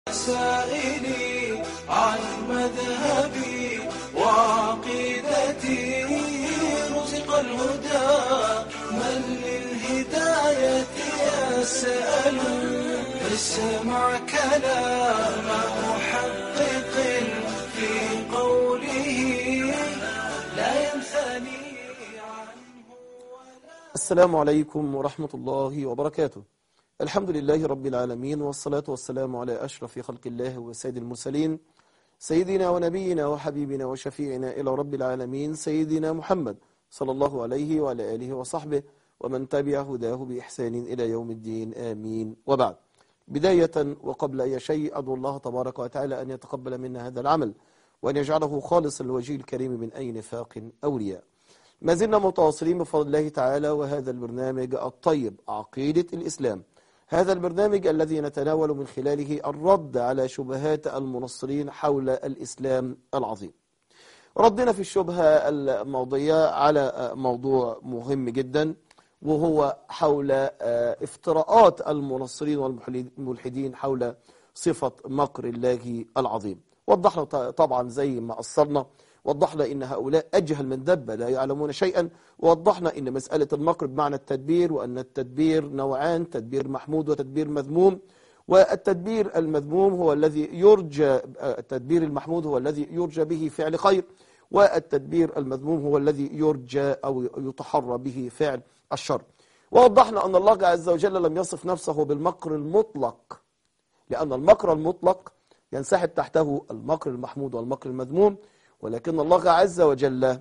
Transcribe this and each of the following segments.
سائلي عن مذهبي وعقيدتي رزق الهدى من للهداية يسأل اسمع كلام محقق في قوله لا ينثني عنه السلام عليكم ورحمة الله وبركاته الحمد لله رب العالمين والصلاة والسلام على أشرف خلق الله وسيد المرسلين سيدنا ونبينا وحبيبنا وشفيعنا إلى رب العالمين سيدنا محمد صلى الله عليه وعلى آله وصحبه ومن تبع هداه بإحسان إلى يوم الدين آمين وبعد بداية وقبل أي شيء أدعو الله تبارك وتعالى أن يتقبل منا هذا العمل وأن يجعله خالصا لوجه الكريم من أي نفاق أو رياء ما زلنا متواصلين بفضل الله تعالى وهذا البرنامج الطيب عقيدة الإسلام هذا البرنامج الذي نتناول من خلاله الرد على شبهات المنصرين حول الإسلام العظيم ردنا في الشبهة الماضية على موضوع مهم جدا وهو حول افتراءات المنصرين والملحدين حول صفة مكر الله العظيم وضحنا طبعا زي ما أصلنا وضحنا إن هؤلاء أجهل من دبة لا يعلمون شيئا ووضحنا إن مسألة المكر بمعنى التدبير وأن التدبير نوعان تدبير محمود وتدبير مذموم والتدبير المذموم هو الذي يرجى التدبير المحمود هو الذي يرجى به فعل خير والتدبير المذموم هو الذي يرجى أو يتحرى به فعل الشر ووضحنا أن الله عز وجل لم يصف نفسه بالمكر المطلق لأن المكر المطلق ينسحب تحته المكر المحمود والمكر المذموم ولكن الله عز وجل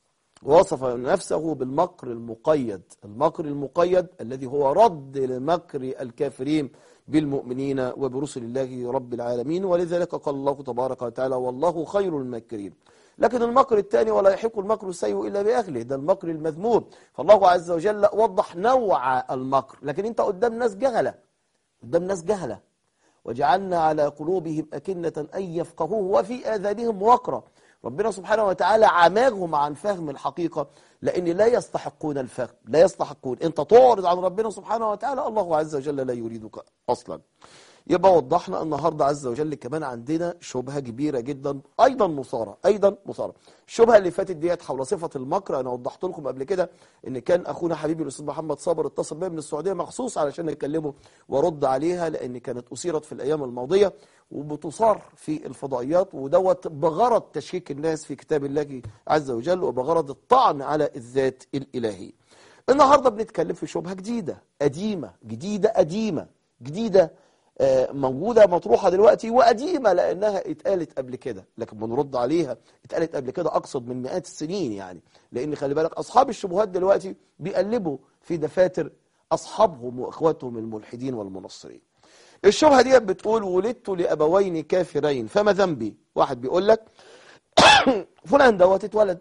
وصف نفسه بالمكر المقيد المكر المقيد الذي هو رد لمكر الكافرين بالمؤمنين وبرسل الله رب العالمين ولذلك قال الله تبارك وتعالى والله خير الماكرين لكن المكر الثاني ولا يحق المكر السيء إلا بأهله ده المكر المذموم فالله عز وجل وضح نوع المكر لكن انت قدام ناس جهلة قدام ناس جهلة وجعلنا على قلوبهم أكنة أن يفقهوه وفي آذانهم وقرا ربنا سبحانه وتعالى عماهم عن فهم الحقيقة لأن لا يستحقون الفهم لا يستحقون أنت تعرض عن ربنا سبحانه وتعالى الله عز وجل لا يريدك أصلا يبقى وضحنا النهاردة عز وجل كمان عندنا شبهة كبيرة جدا أيضا مصارة أيضا مصارة الشبهة اللي فاتت ديت حول صفة المكر أنا وضحت لكم قبل كده إن كان أخونا حبيبي الأستاذ محمد صابر اتصل بيا من السعودية مخصوص علشان نكلمه ورد عليها لأن كانت أثيرت في الأيام الماضية وبتصار في الفضائيات ودوت بغرض تشكيك الناس في كتاب الله عز وجل وبغرض الطعن على الذات الإلهي النهاردة بنتكلم في شبهة جديدة قديمة جديدة قديمة جديدة موجودة مطروحة دلوقتي وقديمة لأنها اتقالت قبل كده لكن بنرد عليها اتقالت قبل كده أقصد من مئات السنين يعني لأن خلي بالك أصحاب الشبهات دلوقتي بيقلبوا في دفاتر أصحابهم وإخواتهم الملحدين والمنصرين الشبهة دي بتقول ولدت لأبوين كافرين فما ذنبي واحد بيقول لك فلان دوت اتولد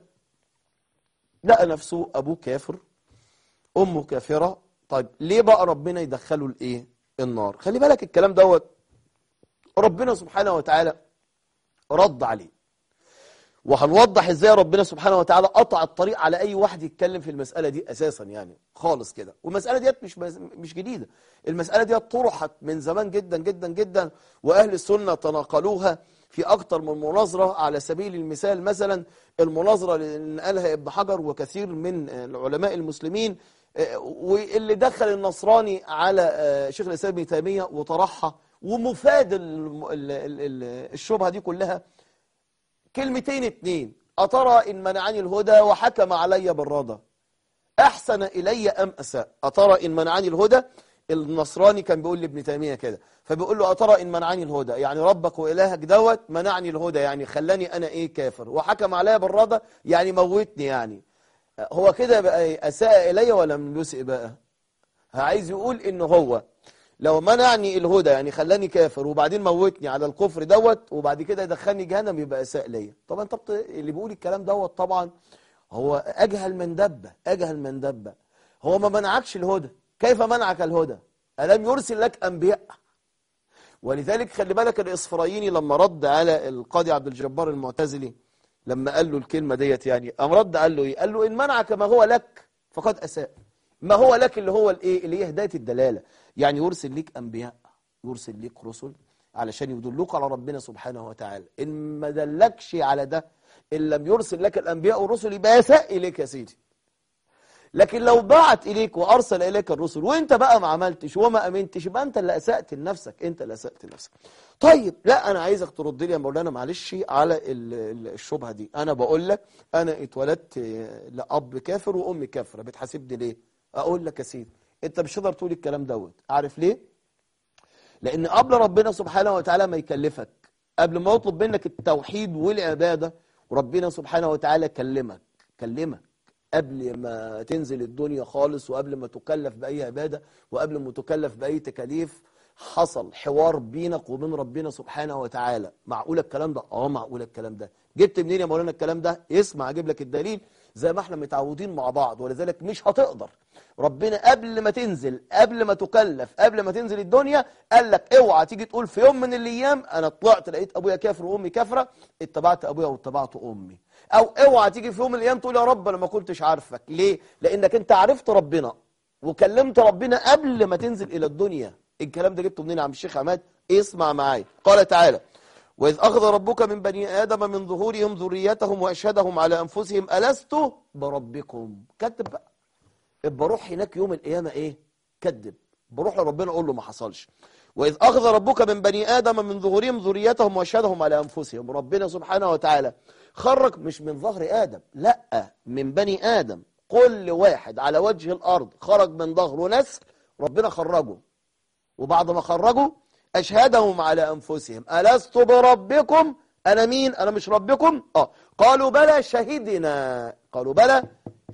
لقى نفسه أبوه كافر أمه كافرة طيب ليه بقى ربنا يدخله الإيه النار خلي بالك الكلام دوت ربنا سبحانه وتعالى رد عليه وهنوضح ازاي ربنا سبحانه وتعالى قطع الطريق على اي واحد يتكلم في المسألة دي اساسا يعني خالص كده والمسألة ديت مش مش جديدة المسألة ديت طرحت من زمان جدا جدا جدا واهل السنة تناقلوها في اكتر من مناظرة على سبيل المثال مثلا المناظرة اللي قالها ابن حجر وكثير من العلماء المسلمين واللي دخل النصراني على شيخ الإسلام ابن تيمية وطرحها ومفاد الشبهة دي كلها كلمتين اتنين أترى إن منعني الهدى وحكم علي بالرضا أحسن إلي أم أساء أترى إن منعني الهدى النصراني كان بيقول لابن تيمية كده فبيقول له أترى إن منعني الهدى يعني ربك وإلهك دوت منعني الهدى يعني خلاني أنا إيه كافر وحكم علي بالرضا يعني موتني يعني هو كده بقى أساء إلي ولا من يسئ بقى عايز يقول إن هو لو منعني الهدى يعني خلاني كافر وبعدين موتني على الكفر دوت وبعد كده يدخلني جهنم يبقى أساء ليا طبعا طب اللي بيقول الكلام دوت طبعا هو أجهل من دبة أجهل من دبة هو ما منعكش الهدى كيف منعك الهدى ألم يرسل لك أنبياء ولذلك خلي بالك الإصفرايني لما رد على القاضي عبد الجبار المعتزلي لما قال له الكلمة ديت يعني قام رد قال له ايه قال له ان منعك ما هو لك فقد اساء ما هو لك اللي هو الايه اللي هي هدايه الدلاله يعني يرسل ليك انبياء يرسل ليك رسل علشان يدلوك على ربنا سبحانه وتعالى إن ما دلكش على ده إن لم يرسل لك الأنبياء والرسل يبقى يساء إليك يا سيدي لكن لو بعت إليك وأرسل إليك الرسل وإنت بقى ما عملتش وما أمنتش يبقى أنت اللي أسأت لنفسك أنت اللي أسأت لنفسك طيب لا أنا عايزك ترد لي يا مولانا معلش على ال- ال- الشبهة دي أنا بقول لك أنا اتولدت لأب كافر وأم كافرة بتحاسبني ليه أقول لك يا سيدي أنت مش هتقدر تقول الكلام دوت عارف ليه لأن قبل ربنا سبحانه وتعالى ما يكلفك قبل ما يطلب منك التوحيد والعبادة وربنا سبحانه وتعالى كلمك كلمك قبل ما تنزل الدنيا خالص وقبل ما تكلف بأي عبادة وقبل ما تكلف بأي تكاليف حصل حوار بينك وبين ربنا سبحانه وتعالى معقول الكلام ده اه معقول الكلام ده جبت منين يا مولانا الكلام ده اسمع اجيب لك الدليل زي ما احنا متعودين مع بعض ولذلك مش هتقدر ربنا قبل ما تنزل قبل ما تكلف قبل ما تنزل الدنيا قال لك اوعى تيجي تقول في يوم من الايام انا طلعت لقيت ابويا كافر وامي كافره اتبعت ابويا واتبعت امي او اوعى تيجي في يوم من الايام تقول يا رب انا ما كنتش عارفك ليه لانك انت عرفت ربنا وكلمت ربنا قبل ما تنزل الى الدنيا الكلام ده جبته منين يا عم الشيخ عماد اسمع معايا قال تعالى وإذ أخذ ربك من بني آدم من ظهورهم ذريتهم وأشهدهم على أنفسهم ألست بربكم كذب بقى ابقى روح هناك يوم القيامة إيه كذب بروح لربنا أقول له ما حصلش وإذ أخذ ربك من بني آدم من ظهورهم ذريتهم وأشهدهم على أنفسهم ربنا سبحانه وتعالى خرج مش من ظهر آدم لا من بني آدم كل واحد على وجه الأرض خرج من ظهره نسل ربنا خرجه وبعد ما خرجوا أشهدهم على أنفسهم ألست بربكم أنا مين أنا مش ربكم آه قالوا بلى شهدنا قالوا بلى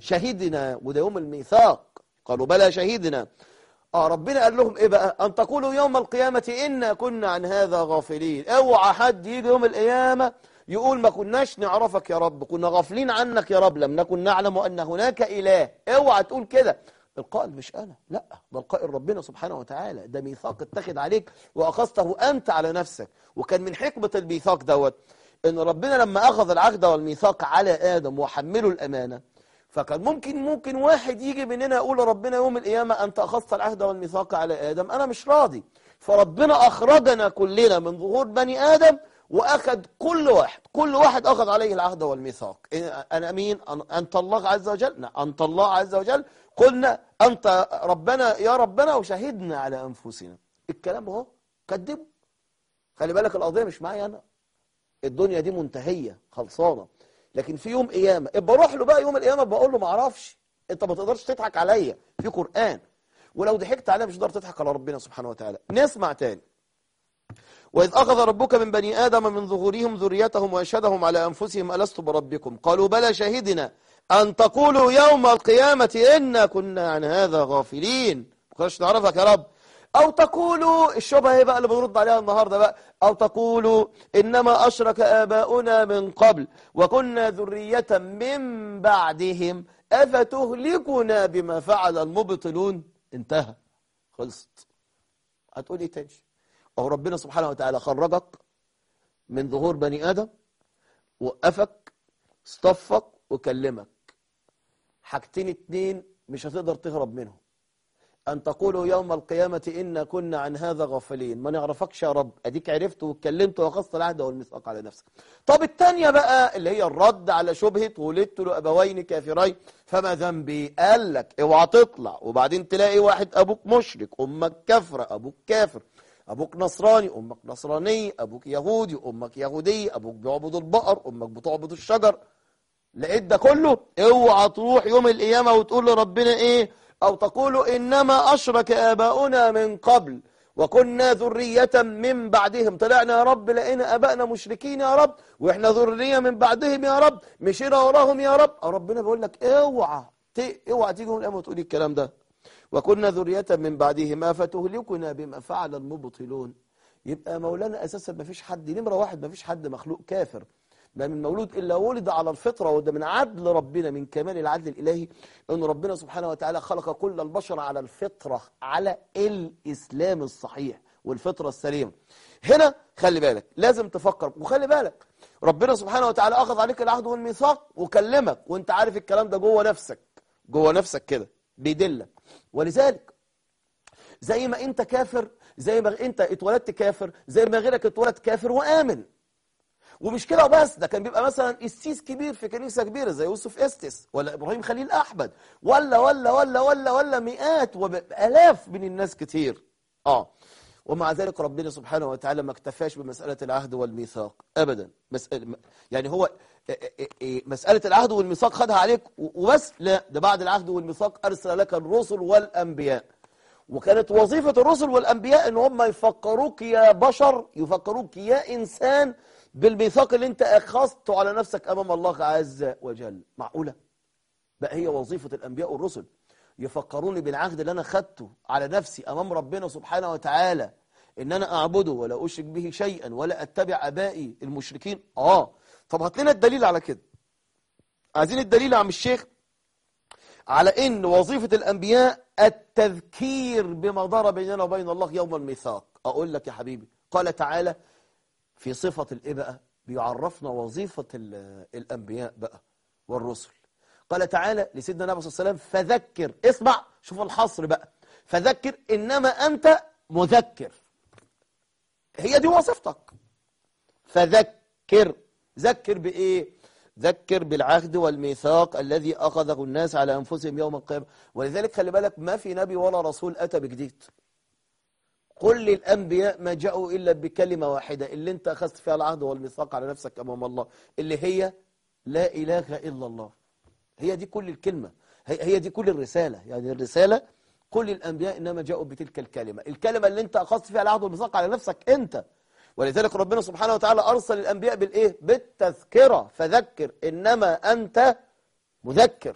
شهدنا وده يوم الميثاق قالوا بلى شهدنا آه ربنا قال لهم إيه بقى أن تقولوا يوم القيامة إنا كنا عن هذا غافلين اوعى حد يجي يوم القيامة يقول ما كناش نعرفك يا رب كنا غافلين عنك يا رب لم نكن نعلم أن هناك إله اوعى تقول كده القائل مش أنا لا ده القائل ربنا سبحانه وتعالى ده ميثاق اتخذ عليك وأخذته أنت على نفسك وكان من حكمة الميثاق دوت إن ربنا لما أخذ العهد والميثاق على آدم وحمله الأمانة فكان ممكن ممكن واحد يجي مننا يقول لربنا يوم القيامة أنت أخذت العهد والميثاق على آدم أنا مش راضي فربنا أخرجنا كلنا من ظهور بني آدم وأخذ كل واحد كل واحد أخذ عليه العهد والميثاق أنا مين أنت الله عز وجل نعم أنت الله عز وجل قلنا أنت ربنا يا ربنا وشهدنا على أنفسنا الكلام اهو كذبوا خلي بالك القضية مش معايا أنا الدنيا دي منتهية خلصانة لكن في يوم قيامة ابقى روح له بقى يوم القيامة بقول له ما اعرفش انت ما تقدرش تضحك عليا في قرآن ولو ضحكت عليا مش هتقدر تضحك على ربنا سبحانه وتعالى نسمع تاني وإذ أخذ ربك من بني آدم من ظهورهم ذريتهم وأشهدهم على أنفسهم ألست بربكم قالوا بلى شهدنا أن تقولوا يوم القيامة إنا كنا عن هذا غافلين ما كناش نعرفك يا رب أو تقولوا الشبهة هي بقى اللي بنرد عليها النهاردة بقى أو تقولوا إنما أشرك آباؤنا من قبل وكنا ذرية من بعدهم أفتهلكنا بما فعل المبطلون انتهى خلصت هتقول إيه تاني أو ربنا سبحانه وتعالى خرجك من ظهور بني آدم وقفك اصطفك وكلمك حاجتين اتنين مش هتقدر تهرب منهم أن تقولوا يوم القيامة إنا كنا عن هذا غافلين ما نعرفكش يا رب أديك عرفت واتكلمت وأخذت العهد والميثاق على نفسك طب التانية بقى اللي هي الرد على شبهة ولدت لأبوين كافرين فما ذنبي قال لك اوعى تطلع وبعدين تلاقي واحد أبوك مشرك أمك كافرة أبوك كافر أبوك نصراني أمك نصراني أبوك يهودي أمك يهودي أبوك بيعبد البقر أمك بتعبد الشجر لقيت ده كله اوعى تروح يوم القيامة وتقول لربنا ايه او تقولوا انما اشرك اباؤنا من قبل وكنا ذرية من بعدهم طلعنا يا رب لقينا ابائنا مشركين يا رب واحنا ذرية من بعدهم يا رب مشينا وراهم يا رب ربنا بيقول لك اوعى اوعى تيجي يوم القيامة وتقولي الكلام ده وكنا ذرية من بعدهم أفتهلكنا بما فعل المبطلون يبقى مولانا أساسا ما فيش حد نمرة واحد ما فيش حد مخلوق كافر ما من مولود إلا ولد على الفطرة وده من عدل ربنا من كمال العدل الإلهي أن ربنا سبحانه وتعالى خلق كل البشر على الفطرة على الإسلام الصحيح والفطرة السليمة هنا خلي بالك لازم تفكر وخلي بالك ربنا سبحانه وتعالى أخذ عليك العهد والميثاق وكلمك وانت عارف الكلام ده جوه نفسك جوه نفسك كده بيدلك ولذلك زي ما انت كافر زي ما انت اتولدت كافر زي ما غيرك اتولد كافر وآمن ومش كده بس ده كان بيبقى مثلا قسيس كبير في كنيسة كبيرة زي يوسف استس ولا إبراهيم خليل أحمد ولا ولا ولا ولا ولا مئات وآلاف من الناس كتير آه ومع ذلك ربنا سبحانه وتعالى ما اكتفاش بمسألة العهد والميثاق أبدا مسألة يعني هو مسألة العهد والميثاق خدها عليك وبس لا ده بعد العهد والميثاق أرسل لك الرسل والأنبياء وكانت وظيفة الرسل والأنبياء ان هم يفكروك يا بشر يفكروك يا إنسان بالميثاق اللي انت أخذته على نفسك أمام الله عز وجل معقولة بقى هي وظيفة الأنبياء والرسل يفكروني بالعهد اللي أنا خدته على نفسي أمام ربنا سبحانه وتعالى إن أنا أعبده ولا أشرك به شيئا ولا أتبع أبائي المشركين آه طب هات لنا الدليل على كده عايزين الدليل يا عم الشيخ على ان وظيفة الانبياء التذكير بما دار بيننا وبين الله يوم الميثاق اقول لك يا حبيبي قال تعالى في صفة الايه بقى بيعرفنا وظيفة الانبياء بقى والرسل قال تعالى لسيدنا النبي صلى الله عليه وسلم فذكر اسمع شوف الحصر بقى فذكر انما انت مذكر هي دي وظيفتك فذكر ذكر بايه ذكر بالعهد والميثاق الذي أخذه الناس على أنفسهم يوم القيامة ولذلك خلي بالك ما في نبي ولا رسول أتى بجديد كل الأنبياء ما جاءوا إلا بكلمة واحدة اللي انت أخذت فيها العهد والميثاق على نفسك أمام الله اللي هي لا إله إلا الله هي دي كل الكلمة هي دي كل الرسالة يعني الرسالة كل الأنبياء إنما جاءوا بتلك الكلمة الكلمة اللي انت أخذت فيها العهد والميثاق على نفسك أنت ولذلك ربنا سبحانه وتعالى أرسل الأنبياء بالإيه؟ بالتذكرة فذكر إنما أنت مذكر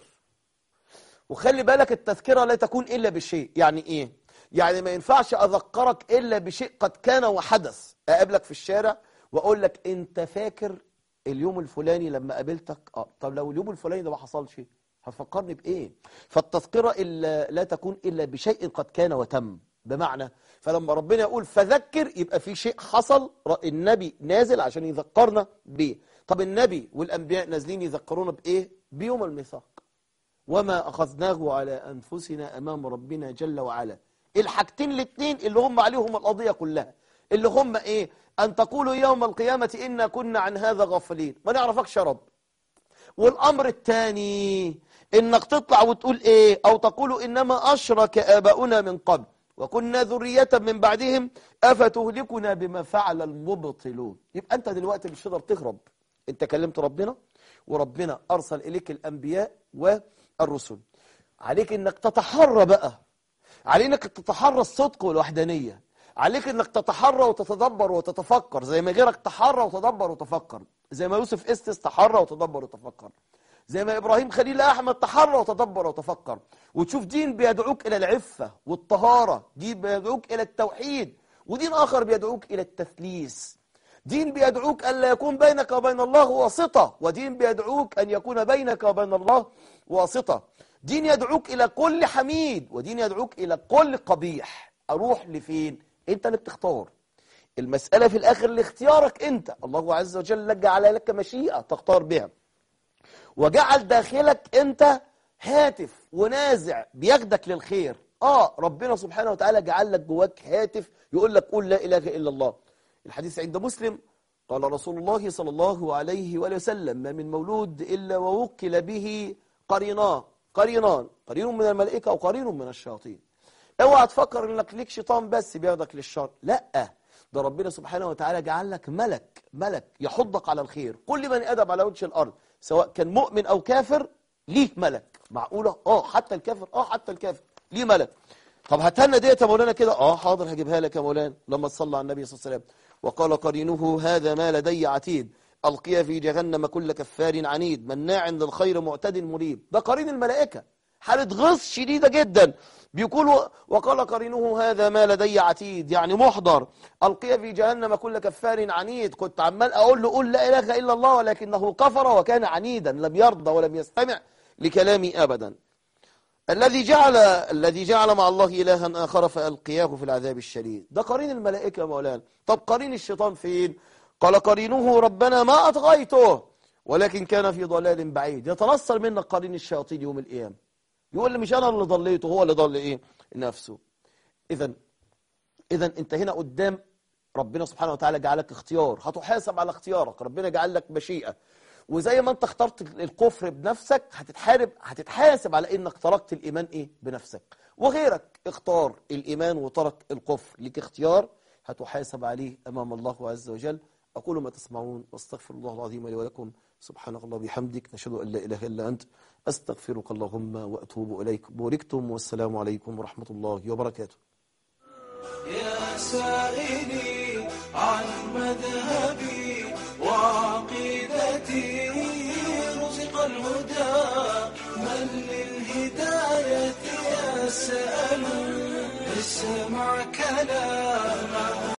وخلي بالك التذكرة لا تكون إلا بشيء يعني إيه؟ يعني ما ينفعش أذكرك إلا بشيء قد كان وحدث أقابلك في الشارع وأقول لك أنت فاكر اليوم الفلاني لما قابلتك آه طب لو اليوم الفلاني ده ما حصلش هتفكرني بإيه؟ فالتذكرة إلا لا تكون إلا بشيء قد كان وتم بمعنى فلما ربنا يقول فذكر يبقى في شيء حصل النبي نازل عشان يذكرنا بيه طب النبي والأنبياء نازلين يذكرونا بإيه بيوم الميثاق وما أخذناه على أنفسنا أمام ربنا جل وعلا الحاجتين الاثنين اللي هم عليهم القضية كلها اللي هم إيه أن تقولوا يوم القيامة إنا كنا عن هذا غافلين ما نعرفكش يا رب والأمر الثاني إنك تطلع وتقول إيه أو تقولوا إنما أشرك آباؤنا من قبل وكنا ذرية من بعدهم أفتهلكنا بما فعل المبطلون يبقى أنت دلوقتي مش تقدر تهرب أنت كلمت ربنا وربنا أرسل إليك الأنبياء والرسل عليك أنك تتحرى بقى عليك أنك تتحرى الصدق والوحدانية عليك أنك تتحرى وتتدبر وتتفكر زي ما غيرك تحرى وتدبر وتفكر زي ما يوسف استس تحرى وتدبر وتفكر زي ما إبراهيم خليل أحمد تحرى وتدبر وتفكر وتشوف دين بيدعوك إلى العفة والطهارة دين بيدعوك إلى التوحيد ودين آخر بيدعوك إلى التثليث دين بيدعوك أن لا يكون بينك وبين الله واسطة ودين بيدعوك أن يكون بينك وبين الله واسطة دين يدعوك إلى كل حميد ودين يدعوك إلى كل قبيح أروح لفين أنت اللي بتختار المسألة في الآخر لاختيارك أنت الله عز وجل جعل لك مشيئة تختار بها وجعل داخلك أنت هاتف ونازع بياخدك للخير آه ربنا سبحانه وتعالى جعل لك جواك هاتف يقول لك قول لا إله إلا الله الحديث عند مسلم قال رسول الله صلى الله عليه وآله وسلم ما من مولود إلا ووكل به قرينان قرينان قرين من الملائكة وقرين من الشياطين اوعى تفكر انك ليك شيطان بس بياخدك للشر لا ده ربنا سبحانه وتعالى جعل لك ملك ملك يحضك على الخير كل من أدب على وجه الأرض سواء كان مؤمن أو كافر ليه ملك معقولة اه حتى الكافر اه حتى الكافر ليه ملك طب هاتلنا ديت يا مولانا كده اه حاضر هجيبها لك يا مولانا لما تصلى على النبي صلى الله عليه وسلم وقال قرينه هذا ما لدي عتيد ألقي في جهنم كل كفار عنيد مناع للخير معتد مريب ده قرين الملائكة حالة غص شديدة جدا بيقول وقال قرينه هذا ما لدي عتيد يعني محضر ألقي في جهنم كل كفار عنيد كنت عمال أقول له قول لا إله إلا الله ولكنه كفر وكان عنيدا لم يرضى ولم يستمع لكلامي أبدا الذي جعل الذي جعل مع الله إلها آخر فألقياه في العذاب الشديد ده قرين الملائكة يا مولانا طب قرين الشيطان فين قال قرينه ربنا ما أطغيته ولكن كان في ضلال بعيد يتنصر منك قرين الشياطين يوم القيامة يقول لي مش أنا اللي ضليته هو اللي ضل إيه نفسه إذا إذا أنت هنا قدام ربنا سبحانه وتعالى جعلك اختيار هتحاسب على اختيارك ربنا جعل لك مشيئة وزي ما انت اخترت الكفر بنفسك هتتحارب هتتحاسب على انك تركت الايمان ايه بنفسك وغيرك اختار الايمان وترك الكفر ليك اختيار هتحاسب عليه امام الله عز وجل اقول ما تسمعون واستغفر الله العظيم لي ولكم سبحانك الله بحمدك نشهد ان لا اله الا انت استغفرك اللهم واتوب اليك بوركتم والسلام عليكم ورحمه الله وبركاته يا سائلي عن مذهبي وعقيدتي رزق الهدى من للهداية يسأل اسمع كلام